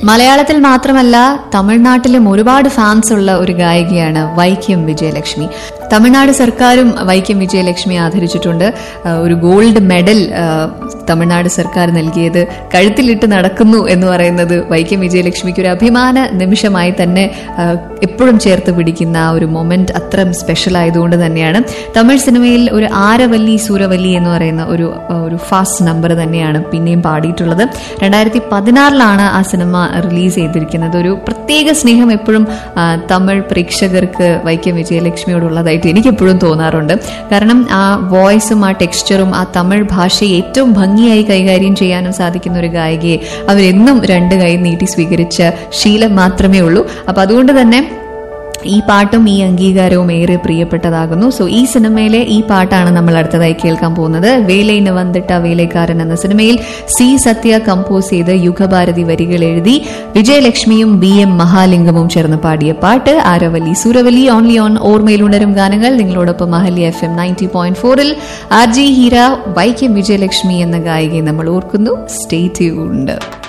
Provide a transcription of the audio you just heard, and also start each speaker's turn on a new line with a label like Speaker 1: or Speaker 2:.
Speaker 1: മലയാളത്തിൽ മാത്രമല്ല തമിഴ്നാട്ടിലും ഒരുപാട് ഫാൻസ് ഉള്ള ഒരു ഗായികയാണ് വൈക്കം വിജയലക്ഷ്മി തമിഴ്നാട് സർക്കാരും വൈക്കം വിജയലക്ഷ്മി ആദരിച്ചിട്ടുണ്ട് ആ, ഒരു ഗോൾഡ് മെഡൽ ആ, തമിഴ്നാട് സർക്കാർ നൽകിയത് കഴുത്തിലിട്ട് നടക്കുന്നു എന്ന് പറയുന്നത് വൈക്കം വിജയലക്ഷ്മിക്ക് ഒരു അഭിമാന നിമിഷമായി തന്നെ ആ, എപ്പോഴും ചേർത്ത് പിടിക്കുന്ന ആ ഒരു മൊമെന്റ് അത്ര സ്പെഷ്യൽ ആയതുകൊണ്ട് തന്നെയാണ് തമിഴ് സിനിമയിൽ ഒരു ആരവല്ലി സൂരവല്ലി എന്ന് പറയുന്ന ഒരു ആ, ഒരു ഫാസ്റ്റ് നമ്പർ തന്നെയാണ് പിന്നെയും പാടിയിട്ടുള്ളത് രണ്ടായിരത്തി പതിനാറിലാണ് ആ സിനിമ റിലീസ് ചെയ്തിരിക്കുന്നത് ഒരു പ്രത്യേക സ്നേഹം എപ്പോഴും ആ, തമിഴ് പ്രേക്ഷകർക്ക് വൈക്കം വിജയലക്ഷ്മിയോടുള്ളതായിട്ട് എനിക്ക് എപ്പോഴും തോന്നാറുണ്ട് കാരണം ആ വോയിസും ആ ടെക്സ്ചറും ആ തമിഴ് ഭാഷയെ ഏറ്റവും ഭംഗിയായി കൈകാര്യം ചെയ്യാനും സാധിക്കുന്ന ഒരു ഗായികയെ അവരെന്നും രണ്ട് കൈ നീട്ടി സ്വീകരിച്ച ശീലം മാത്രമേ ഉള്ളൂ അപ്പൊ അതുകൊണ്ട് തന്നെ ഈ പാട്ടും ഈ അംഗീകാരവും ഏറെ പ്രിയപ്പെട്ടതാകുന്നു സോ ഈ സിനിമയിലെ ഈ പാട്ടാണ് നമ്മൾ അടുത്തതായി കേൾക്കാൻ പോകുന്നത് വേലൈന് വന്നിട്ട വേലൈക്കാരൻ എന്ന സിനിമയിൽ സി സത്യ കമ്പോസ് ചെയ്ത് യുഗഭാരതി വരികൾ എഴുതി വിജയലക്ഷ്മിയും ബി എം മഹാലിംഗമും ചേർന്ന് പാടിയ പാട്ട് ആരവല്ലി സൂരവല്ലി ഓൺലി ഓൺ ഓർമ്മയിലുണരും ഗാനങ്ങൾ നിങ്ങളോടൊപ്പം മഹലി എഫ് എം നയൻറ്റി പോയിന്റ് ഫോറിൽ ആർ ജി ഹീര വൈക്കം വിജയലക്ഷ്മി എന്ന ഗായികയെ നമ്മൾ ഓർക്കുന്നു സ്റ്റേ ട്യൂൺഡ്